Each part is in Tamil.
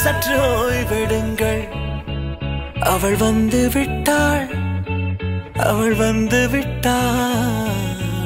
சற்று ஓய்வெடுங்கள் அவள் வந்து விட்டாள் அவள் வந்து விட்டாள்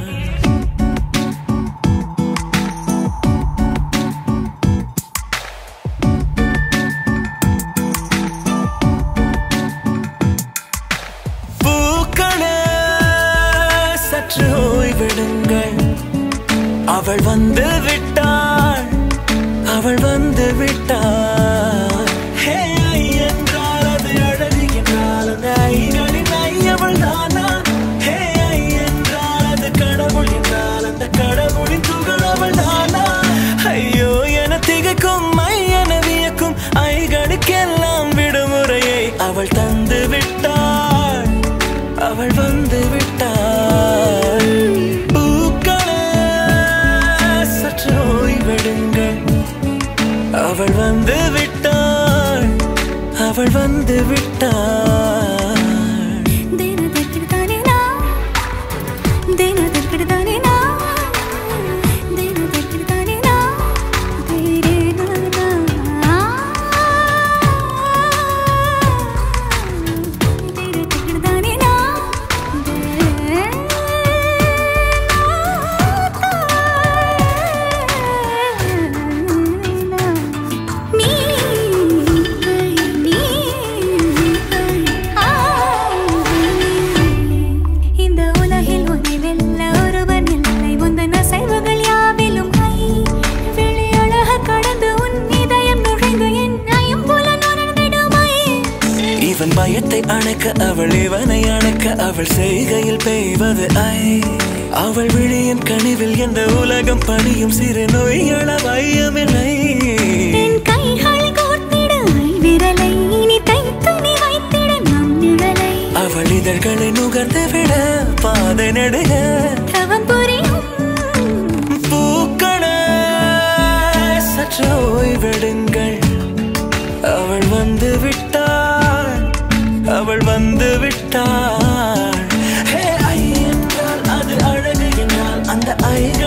பூக்களே சற்று ஓய்வெடுங்கள் அவள் வந்து விட்டாள் அவள் வந்து விட்டாள் ஹே, ஐ என்றால் அது அழகு என்றால் அந்த ஐகளின் ஐ அவள் தானா ஹே, ஐ என்றால் அது கடவுள் என்றால் அந்த கடவுளின் துகள் அவள் தானா ஐயோ என திகைக்கும் ஐ என வியக்கும் ஐகளுக்கெல்லாம் விடுமுறையை அவள் தந்து விட்டாள் அவள் வந்து விட்டாள் பூக்களே சற்று ஓய்வெடுங்கள் அவள் வந்து விட்டாள் அவள் வந்து விட்டாள் ದಿನದಕ್ಕಿಡ್ತಾನೆ ದಿನದಕ್ಕಿಡ್ತಾನೆ ದಿನದಕ್ಕಿಡ್ತಾನೆ ಬೇರೆ ದಿನದಕ್ಕಿಡ್ತಾನೆ நீ நீ இந்த உலகில் உன்னை வெல்ல ஒருவன் இல்லை முந்தன அசைவுகள் யாவிலும் கை வெளி அழக கடந்து உன் இதயம் நுழைந்து என்னையும் போல நுழைந்திடுமை இவன் பயத்தை அணைக்க அவள் இவனை அணைக்க அவள் செய்கையில் பெய்வது ஐ அவள் விழியின் கனிவில் எந்த உலகம் பணியும் சிறு நோய்கள வையமில்லை என் கைகளை கோர்த்திட விரலை இனி தைத்து நீ வைத்திட நம் நிழலை அவள் இதழ்களை நுகர்ந்து விட பாதை நடுக தவம் புரியும் பூக்களே சற்று ஓய்வெடுங்கள் அவள் வந்து விட்டாள் அவள் வந்து விட்டாள் ஹே, ஐ என்றால் அது அழகு என்றால் அந்த ஐகள்